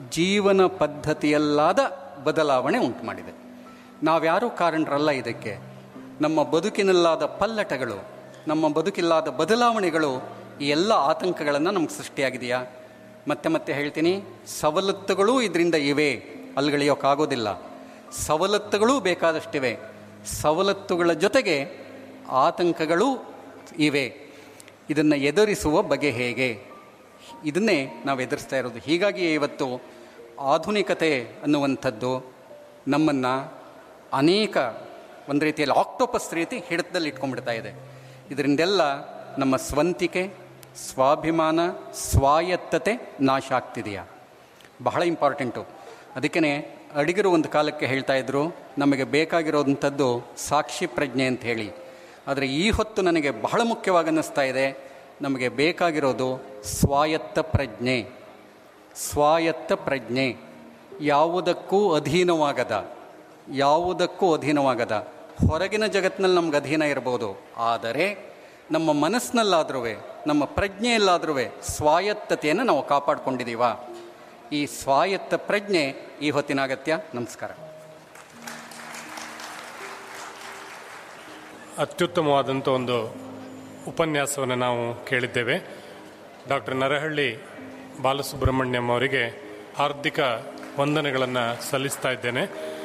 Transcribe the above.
ಜೀವನ ಪದ್ಧತಿಯಲ್ಲಾದ ಬದಲಾವಣೆ ಉಂಟು ಮಾಡಿದೆ ನಾವ್ಯಾರೂ ಕಾರಣರಲ್ಲ ಇದಕ್ಕೆ ನಮ್ಮ ಬದುಕಿನಲ್ಲಾದ ಪಲ್ಲಟಗಳು ನಮ್ಮ ಬದುಕಿಲ್ಲಾದ ಬದಲಾವಣೆಗಳು ಈ ಎಲ್ಲ ಆತಂಕಗಳನ್ನು ನಮ್ಗೆ ಸೃಷ್ಟಿಯಾಗಿದೆಯಾ ಮತ್ತೆ ಮತ್ತೆ ಹೇಳ್ತೀನಿ ಸವಲತ್ತುಗಳೂ ಇದರಿಂದ ಇವೆ ಅಲ್ಗಳಿಯೋಕ್ಕಾಗೋದಿಲ್ಲ ಸವಲತ್ತುಗಳೂ ಬೇಕಾದಷ್ಟಿವೆ ಸವಲತ್ತುಗಳ ಜೊತೆಗೆ ಆತಂಕಗಳೂ ಇವೆ ಇದನ್ನು ಎದುರಿಸುವ ಬಗೆ ಹೇಗೆ ಇದನ್ನೇ ನಾವು ಎದುರಿಸ್ತಾ ಇರೋದು ಹೀಗಾಗಿ ಇವತ್ತು ಆಧುನಿಕತೆ ಅನ್ನುವಂಥದ್ದು ನಮ್ಮನ್ನು ಅನೇಕ ಒಂದು ರೀತಿಯಲ್ಲಿ ಆಕ್ಟೋಪಸ್ ರೀತಿ ಹಿಡಿತದಲ್ಲಿ ಇಟ್ಕೊಂಡ್ಬಿಡ್ತಾ ಇದೆ ಇದರಿಂದೆಲ್ಲ ನಮ್ಮ ಸ್ವಂತಿಕೆ ಸ್ವಾಭಿಮಾನ ಸ್ವಾಯತ್ತತೆ ನಾಶ ಆಗ್ತಿದೆಯಾ ಬಹಳ ಇಂಪಾರ್ಟೆಂಟು ಅದಕ್ಕೇ ಅಡಿಗರು ಒಂದು ಕಾಲಕ್ಕೆ ಹೇಳ್ತಾ ಇದ್ರು ನಮಗೆ ಬೇಕಾಗಿರೋದಂಥದ್ದು ಸಾಕ್ಷಿ ಪ್ರಜ್ಞೆ ಅಂತ ಹೇಳಿ ಆದರೆ ಈ ಹೊತ್ತು ನನಗೆ ಬಹಳ ಮುಖ್ಯವಾಗಿ ಅನ್ನಿಸ್ತಾ ಇದೆ ನಮಗೆ ಬೇಕಾಗಿರೋದು ಸ್ವಾಯತ್ತ ಪ್ರಜ್ಞೆ ಸ್ವಾಯತ್ತ ಪ್ರಜ್ಞೆ ಯಾವುದಕ್ಕೂ ಅಧೀನವಾಗದ ಯಾವುದಕ್ಕೂ ಅಧೀನವಾಗದ ಹೊರಗಿನ ಜಗತ್ತಿನಲ್ಲಿ ನಮ್ಗೆ ಅಧೀನ ಇರ್ಬೋದು ಆದರೆ ನಮ್ಮ ಮನಸ್ಸಿನಲ್ಲಾದ್ರೂ ನಮ್ಮ ಪ್ರಜ್ಞೆಯಲ್ಲಾದ್ರೂ ಸ್ವಾಯತ್ತತೆಯನ್ನು ನಾವು ಕಾಪಾಡ್ಕೊಂಡಿದ್ದೀವ ಈ ಸ್ವಾಯತ್ತ ಪ್ರಜ್ಞೆ ಈ ಹೊತ್ತಿನ ಅಗತ್ಯ ನಮಸ್ಕಾರ ಅತ್ಯುತ್ತಮವಾದಂಥ ಒಂದು ಉಪನ್ಯಾಸವನ್ನು ನಾವು ಕೇಳಿದ್ದೇವೆ ಡಾಕ್ಟರ್ ನರಹಳ್ಳಿ ಬಾಲಸುಬ್ರಹ್ಮಣ್ಯಂ ಅವರಿಗೆ ಹಾರ್ದಿಕ ವಂದನೆಗಳನ್ನು ಸಲ್ಲಿಸ್ತಾ ಇದ್ದೇನೆ